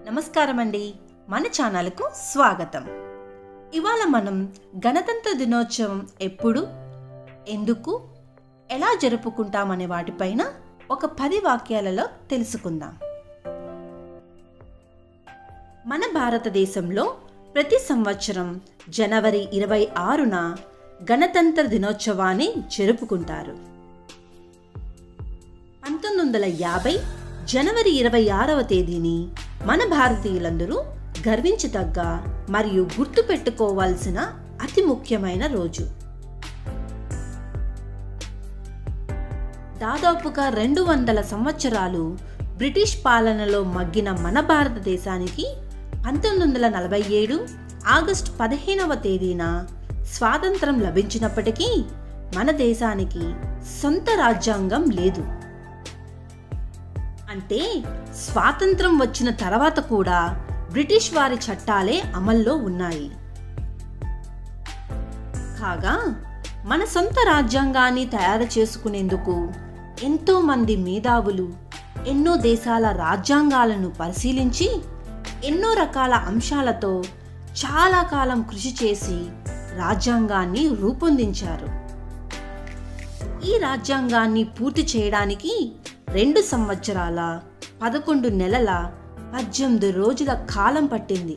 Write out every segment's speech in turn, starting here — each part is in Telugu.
నమస్కారం అండి మన ఛానల్కు స్వాగతం ఇవాళ మనం గణతంత్ర దినోత్సవం ఎప్పుడు ఎందుకు ఎలా జరుపుకుంటామనే వాటిపైన ఒక పది వాక్యాలలో తెలుసుకుందాం మన భారతదేశంలో ప్రతి సంవత్సరం జనవరి ఇరవై ఆరున గణతంత్ర దినోత్సవాన్ని జరుపుకుంటారు పంతొమ్మిది వందల యాభై జనవరి ఇరవై ఆరవ తేదీని మన భారతీయులందరూ గర్వించదగ్గ మరియు గుర్తుపెట్టుకోవాల్సిన అతి ముఖ్యమైన రోజు దాదాపుగా రెండు వందల సంవత్సరాలు బ్రిటిష్ పాలనలో మగ్గిన మన భారతదేశానికి పంతొమ్మిది వందల నలభై ఏడు ఆగస్టు పదిహేనవ తేదీన స్వాతంత్రం లభించినప్పటికీ మన దేశానికి సొంత రాజ్యాంగం లేదు అంటే స్వాతంత్రం వచ్చిన తర్వాత కూడా బ్రిటిష్ వారి చట్టాలే అమల్లో ఉన్నాయి కాగా మన సొంత రాజ్యాంగాన్ని తయారు చేసుకునేందుకు ఎంతో మంది మేధావులు ఎన్నో దేశాల రాజ్యాంగాలను పరిశీలించి ఎన్నో రకాల అంశాలతో చాలా కాలం కృషి చేసి రాజ్యాంగాన్ని రూపొందించారు ఈ రాజ్యాంగాన్ని పూర్తి చేయడానికి రెండు సంవత్సరాల పదకొండు నెలల పద్దెనిమిది రోజుల కాలం పట్టింది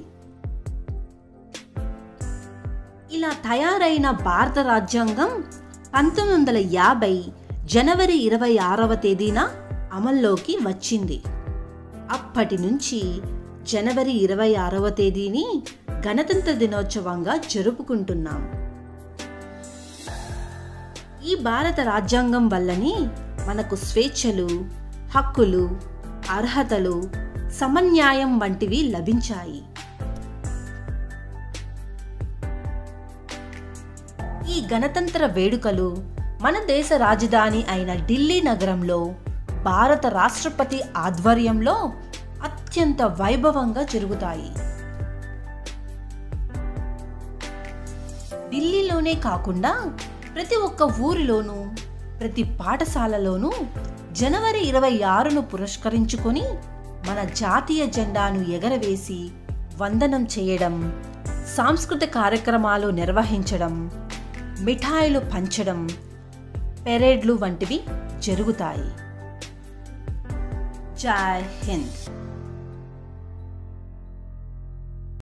ఇలా తయారైన భారత రాజ్యాంగం పంతొమ్మిది వందల యాభై జనవరి ఇరవై ఆరవ తేదీన అమల్లోకి వచ్చింది అప్పటి నుంచి జనవరి ఇరవై ఆరవ తేదీని గణతంత్ర దినోత్సవంగా జరుపుకుంటున్నాం ఈ భారత రాజ్యాంగం వల్లనే మనకు స్వేచ్ఛలు హక్కులు అర్హతలు సమన్యాయం వంటివి లభించాయి ఈ గణతంత్ర వేడుకలు మన దేశ రాజధాని అయిన ఢిల్లీ నగరంలో భారత రాష్ట్రపతి ఆధ్వర్యంలో అత్యంత వైభవంగా జరుగుతాయి ఢిల్లీలోనే కాకుండా ప్రతి ఒక్క ఊరిలోనూ ప్రతి పాఠశాలలోనూ జనవరి ఇరవై ఆరును పురస్కరించుకొని మన జాతీయ జెండాను ఎగరవేసి వందనం చేయడం సాంస్కృతిక కార్యక్రమాలు నిర్వహించడం మిఠాయిలు పంచడం పెరేడ్లు వంటివి జరుగుతాయి జై హింద్